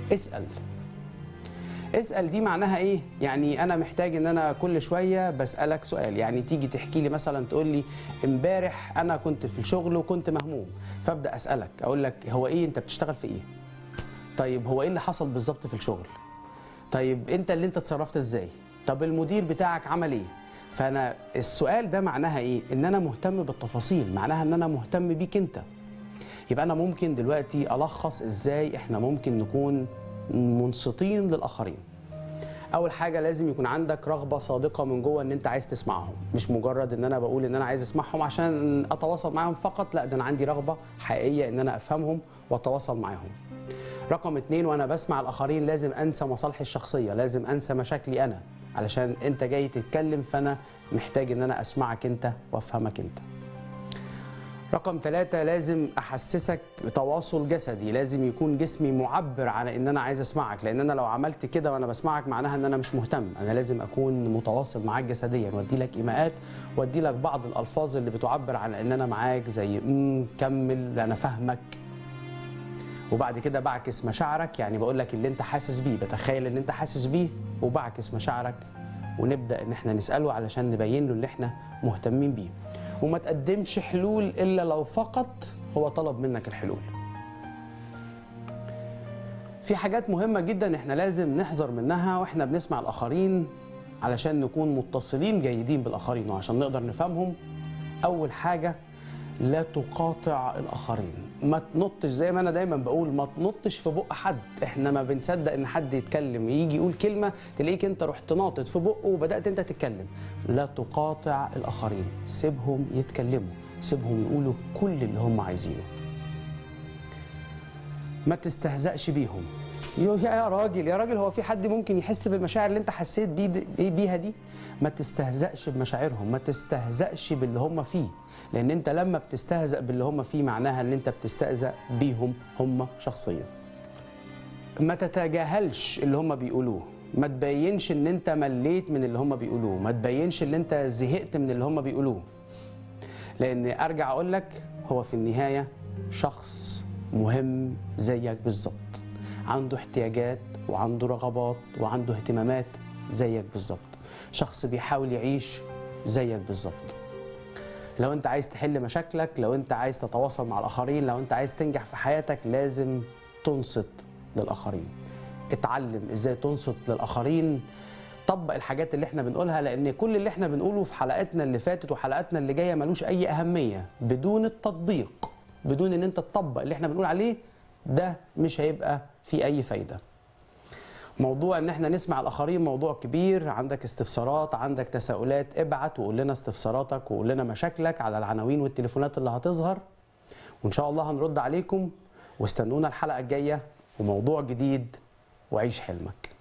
اسال اسال دي معناها ايه يعني انا محتاج ان انا كل شويه بسالك سؤال يعني تيجي تحكي لي مثلا تقول لي امبارح انا كنت في الشغل وكنت مهموم فابدا اسالك اقول لك هو ايه انت بتشتغل في ايه طيب هو ايه اللي حصل بالظبط في الشغل طيب انت اللي انت اتصرفت ازاي طب المدير بتاعك عمل ايه فانا السؤال ده معناها ايه ان انا مهتم بالتفاصيل معناها ان انا مهتم بيك انت يبقى انا ممكن دلوقتي الخص ازاي احنا ممكن نكون منصتين للاخرين اول حاجه لازم يكون عندك رغبه صادقه من جوه ان انت عايز تسمعهم مش مجرد ان انا بقول ان انا عايز اسمعهم عشان اتواصل معاهم فقط لا ده انا عندي رغبه حقيقيه ان انا افهمهم واتواصل معاهم رقم اتنين وانا بسمع الاخرين لازم انسى مصالحي الشخصيه لازم انسى مشاكلي انا علشان انت جاي تتكلم فانا محتاج ان انا اسمعك انت وافهمك انت رقم ثلاثة لازم أحسسك تواصل جسدي لازم يكون جسمي معبر عن إن أنا عايز أسمعك لأن أنا لو عملت كده وأنا بسمعك معناها إن أنا مش مهتم أنا لازم أكون متواصل معاك جسديا وأدي لك إيماءات وأدي لك بعض الألفاظ اللي بتعبر عن إن أنا معاك زي امم كمل أنا فاهمك وبعد كده بعكس مشاعرك يعني بقول لك اللي انت حاسس بيه بتخيل ان انت حاسس بيه وبعكس مشاعرك ونبدا ان احنا نساله علشان نبين له اللي احنا مهتمين بيه وما تقدمش حلول الا لو فقط هو طلب منك الحلول في حاجات مهمة جدا احنا لازم نحذر منها واحنا بنسمع الآخرين علشان نكون متصلين جيدين بالآخرين وعشان نقدر نفهمهم أول حاجة لا تقاطع الآخرين ما تنطش زي ما أنا دايما بقول ما تنطش في بق حد احنا ما بنصدق إن حد يتكلم يجي يقول كلمة تلاقيك أنت رحت ناطط في بقه وبدأت أنت تتكلم لا تقاطع الآخرين سيبهم يتكلموا سيبهم يقولوا كل اللي هم عايزينه ما تستهزأش بيهم يو يا راجل يا راجل هو في حد ممكن يحس بالمشاعر اللي انت حسيت بيه بيها دي ما تستهزأش بمشاعرهم ما تستهزأش باللي هم فيه لان انت لما بتستهزأ باللي هم فيه معناها ان انت بتستهزأ بيهم هم شخصيا ما تتجاهلش اللي هم بيقولوه ما تبينش ان انت مليت من اللي هم بيقولوه ما تبينش ان انت زهقت من اللي هم بيقولوه لان ارجع اقول لك هو في النهايه شخص مهم زيك بالظبط عنده احتياجات وعنده رغبات وعنده اهتمامات زيك بالظبط شخص بيحاول يعيش زيك بالظبط لو انت عايز تحل مشاكلك لو انت عايز تتواصل مع الاخرين لو انت عايز تنجح في حياتك لازم تنصت للاخرين اتعلم ازاي تنصت للاخرين طبق الحاجات اللي احنا بنقولها لان كل اللي احنا بنقوله في حلقاتنا اللي فاتت وحلقاتنا اللي جايه ملوش اي اهميه بدون التطبيق بدون ان انت تطبق اللي احنا بنقول عليه ده مش هيبقى فيه اي فايده موضوع ان احنا نسمع الاخرين موضوع كبير عندك استفسارات عندك تساؤلات ابعت وقول لنا استفساراتك وقول لنا مشاكلك على العناوين والتليفونات اللي هتظهر وان شاء الله هنرد عليكم واستنونا الحلقه الجايه وموضوع جديد وعيش حلمك